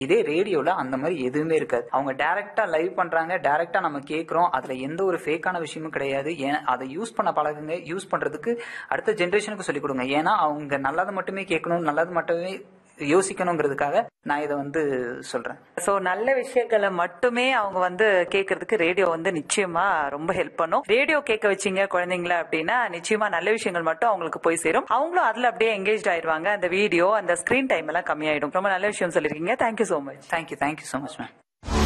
இதே ரேடியோல அந்த மாதிரி எதுவுமே இருக்காது அவங்க டைரக்டா லைவ் பண்றாங்க டைரக்டா நம்ம கேட்கறோம் அதுல எந்த ஒரு ஃபேக்கான விஷயமும் கிடையாது ஏன் அதை யூஸ் பண்ண பழகுங்க யூஸ் பண்றதுக்கு அடுத்த ஜென்ரேஷனுக்கு சொல்லிக் கொடுங்க ஏன்னா அவங்க நல்லது மட்டுமே கேட்கணும் நல்லது மட்டுமே யோசிக்கணுங்கிறதுக்காக நான் இதை வந்து சொல்றேன் சோ நல்ல விஷயங்களை மட்டுமே அவங்க வந்து கேட்கறதுக்கு ரேடியோ வந்து நிச்சயமா ரொம்ப ஹெல்ப் பண்ணும் ரேடியோ கேட்க வச்சீங்க குழந்தைங்கள அப்படின்னா நிச்சயமா நல்ல விஷயங்கள் மட்டும் அவங்களுக்கு போய் சேரும் அவங்களும் அதுல அப்படியே எங்கேஜ் ஆயிருவாங்க அந்த வீடியோ அந்த ஸ்கிரீன் டைம் எல்லாம் கம்மியாயிடும் ரொம்ப நல்ல விஷயம் சொல்லிருக்கீங்க thank you so much thank you thank you so much ma'am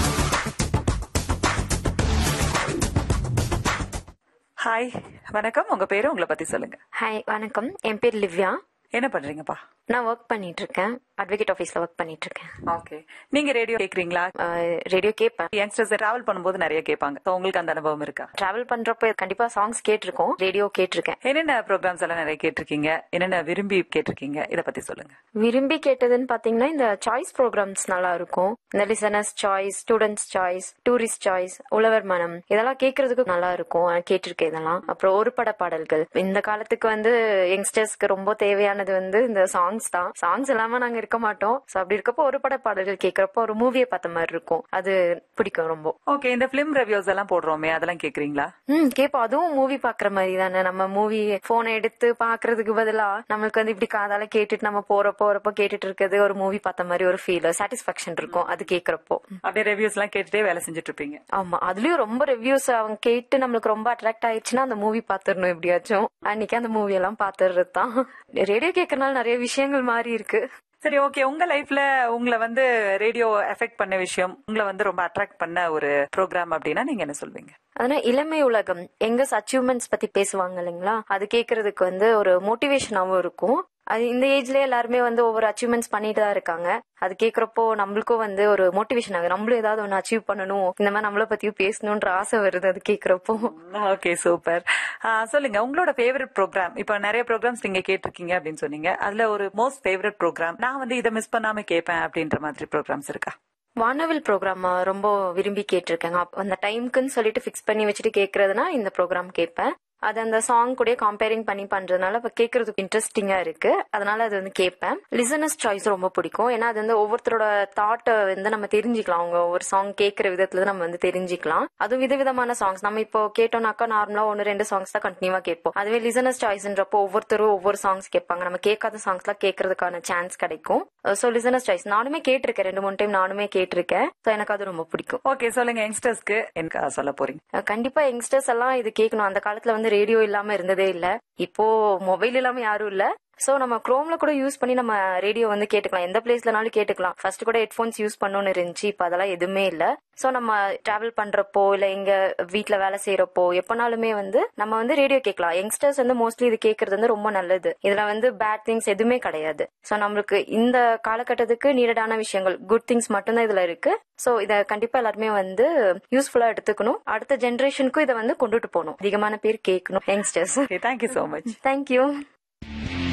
hi வணக்கம் உங்க பேரு உங்களை பத்தி சொல்லுங்க ஹாய் வணக்கம் என் பேர் லிவ்யா என்ன பண்றீங்கப்பா நான் ஒர்க் பண்ணிட்டு இருக்கேன் அட்வொகேட் ஆஃபீஸ்ல ஒர்க் பண்ணிட்டு இருக்கேன் ஓகே நீங்க ரேடியோ கேக்குறீங்களா ரேடியோ கேட்பேன் யங்ஸ்டர்ஸ் டிராவல் பண்ணும்போது நிறைய கேட்பாங்க So, உங்களுக்கு அந்த அனுபவம் இருக்கா டிராவல் பண்றப்ப கண்டிப்பா சாங்ஸ் கேட்டிருக்கோம் ரேடியோ கேட்டிருக்கேன் என்னென்ன ப்ரோக்ராம்ஸ் எல்லாம் நிறைய கேட்டிருக்கீங்க என்னென்ன விரும்பி கேட்டிருக்கீங்க இத பத்தி சொல்லுங்க விரும்பி கேட்டதுன்னு பாத்தீங்கன்னா இந்த சாய்ஸ் ப்ரோக்ராம்ஸ் நல்லா இருக்கும் இந்த listeners choice students choice tourist choice உழவர் மனம் இதெல்லாம் கேட்கறதுக்கு நல்லா இருக்கும் நான் கேட்டிருக்கேன் இதெல்லாம் அப்புறம் ஒரு பட பாடல்கள் இந்த காலத்துக்கு வந்து யங்ஸ்டர்ஸ்க்கு ரொம்ப தேவையானது வந்து இந்த சாங்ஸ் தான் சாங்ஸ் இல்லாம நாங்க இருக்க மாட்டோம் சோ அப்படி இருக்கப்போ ஒரு பட பாடல்கள் கேட்கறப்போ ஒரு மூவியை பார்த்த மாதிரி இருக்கும் அது பிடிக்கும் ரொம்ப ஓகே இந்த பிலிம் ரிவ்யூஸ் எல்லாம் போடுறோமே அதெல்லாம் கேக்குறீங்களா ம் கேப்போம் அதுவும் மூவி பாக்குற மாதிரி தானே நம்ம மூவி போனை எடுத்து பாக்குறதுக்கு பதிலா நம்மளுக்கு வந்து இப்படி காதால கேட்டுட்டு நம்ம போற போறப்போ கேட்டுட்டு இருக்கிறது ஒரு மூவி பார்த்த மாதிரி ஒரு ஃபீல் சாட்டிஸ்பாக்சன் இருக்கும் அது கேக்குறப்போ அப்படியே ரிவ்யூஸ் எல்லாம் கேட்டுட்டே வேலை செஞ்சுட்டு இருப்பீங்க ஆமா அதுலயும் ரொம்ப ரிவ்யூஸ் அவங்க கேட்டு நம்மளுக்கு ரொம்ப அட்ராக்ட் ஆயிடுச்சுன்னா அந்த மூவி பாத்துடணும் எப்படியாச்சும் அன்னைக்கு அந்த மூவி எல்லாம் பாத்துறது தான் ரேடியோ கேட்கறனால நிறைய விஷயங்கள் மாறி இருக்கு சரி ஓகே உங்க லைஃப்ல உங்களை வந்து ரேடியோ எஃபெக்ட் பண்ண விஷயம் உங்களை வந்து ரொம்ப அட்ராக்ட் பண்ண ஒரு ப்ரோக்ராம் அப்படின்னா நீங்க என்ன சொல்வீங்க ஆனா இளமை உலகம் எங்க அச்சீவ்மெண்ட்ஸ் பத்தி பேசுவாங்க இல்லைங்களா அது கேக்குறதுக்கு வந்து ஒரு மோட்டிவேஷனாவும் இருக்கும் அது இந்த ஏஜ்ல எல்லாருமே வந்து ஒவ்வொரு அச்சீவ்மெண்ட்ஸ் பண்ணிட்டு தான் இருக்காங்க அது கேக்குறப்போ நம்மளுக்கும் வந்து ஒரு மோட்டிவேஷன் ஆகுது நம்மளும் ஏதாவது ஒண்ணு அச்சீவ் பண்ணணும் இந்த மாதிரி நம்மள பத்தியும் பேசணும்ன்ற ஆசை வருது அது கேக்குறப்போ ஓகே சூப்பர் சொல்லுங்க உங்களோட ஃபேவரட் ப்ரோக்ராம் இப்ப நிறைய ப்ரோக்ராம்ஸ் நீங்க கேட்டிருக்கீங்க அப்படின்னு சொன்னீங்க அதுல ஒரு மோஸ்ட் ஃபேவரட் ப்ரோக்ராம் நான் வந்து இதை மிஸ் பண்ணாம கேட்பேன் அப்படின்ற மாதிரி ப்ரோக்ராம்ஸ் இருக்கா வானவில் ப்ரோக்ராம் ரொம்ப விரும்பி கேட்டிருக்கேங்க அப்ப அந்த டைம்க்குன்னு சொல்லிட்டு ஃபிக்ஸ் பண்ணி வச்சுட்டு கேக்குறதுனா இந்த ப்ரோக்ராம் கேட்பேன் அது அந்த சாங் கூட கம்பேரிங் பண்ணி பண்றதுனால இப்ப கேட்கறதுக்கு இன்ட்ரெஸ்டிங்கா இருக்கு அதனால அது வந்து கேட்பேன் லிசனர்ஸ் சாய்ஸ் ரொம்ப பிடிக்கும் ஏன்னா அது வந்து ஒவ்வொருத்தரோட தாட்டை வந்து நம்ம தெரிஞ்சுக்கலாம் அவங்க ஒவ்வொரு சாங் கேட்கற விதத்துல நம்ம வந்து தெரிஞ்சுக்கலாம் அதுவும் விதவிதமான சாங்ஸ் நம்ம இப்போ கேட்டோம்னாக்கா நார்மலா ஒன்னு ரெண்டு சாங்ஸ் தான் கண்டினியூவா கேட்போம் அதுவே லிசனர்ஸ் சாய்ஸ்ன்றப்போ ஒவ்வொருத்தரும் ஒவ்வொரு சாங்ஸ் கேட்பாங்க நம்ம கேட்காத சாங்ஸ் எல்லாம் கேட்கறதுக்கான சான்ஸ் கிடைக்கும் சோ லிசனர்ஸ் சாய்ஸ் நானுமே கேட்டிருக்கேன் ரெண்டு மூணு டைம் நானுமே கேட்டிருக்கேன் சோ எனக்கு அது ரொம்ப பிடிக்கும் ஓகே சொல்லுங்க யங்ஸ்டர்ஸ்க்கு எனக்கு சொல்ல போறீங்க அஹ் கண்டிப்பா யங்ஸ்டர்ஸ் எல்லாம் இது கேட்கணும் அந்த காலத்துல வந்து ரேடியோ இல்லாம இருந்ததே இல்ல இப்போ மொபைல் இல்லாம யாரும் இல்ல சோ நம்ம குரோம்ல கூட யூஸ் பண்ணி நம்ம ரேடியோ வந்து கேட்டுக்கலாம் எந்த பிளேஸ்லனாலும் கேட்டுக்கலாம் ஃபர்ஸ்ட் கூட ஹெட்போன்ஸ் யூஸ் பண்ணணும்னு இருந்துச்சு இப்ப அதெல்லாம் எதுவுமே இல்ல சோ நம்ம டிராவல் பண்றப்போ இல்ல எங்க வீட்ல வேலை செய்யறப்போ எப்பனாலுமே வந்து நம்ம வந்து ரேடியோ கேட்கலாம் யங்ஸ்டர்ஸ் வந்து மோஸ்ட்லி இது கேட்கறது வந்து ரொம்ப நல்லது இதுல வந்து பேட் திங்ஸ் எதுவுமே கிடையாது சோ நம்மளுக்கு இந்த காலகட்டத்துக்கு நீடடான விஷயங்கள் குட் திங்ஸ் மட்டும்தான் இதுல இருக்கு சோ இத கண்டிப்பா எல்லாருமே வந்து யூஸ்ஃபுல்லா எடுத்துக்கணும் அடுத்த ஜெனரேஷனுக்கும் இதை வந்து கொண்டுட்டு போகணும் அதிகமான பேர் கேட்கணும் youngsters okay thank you so much thank you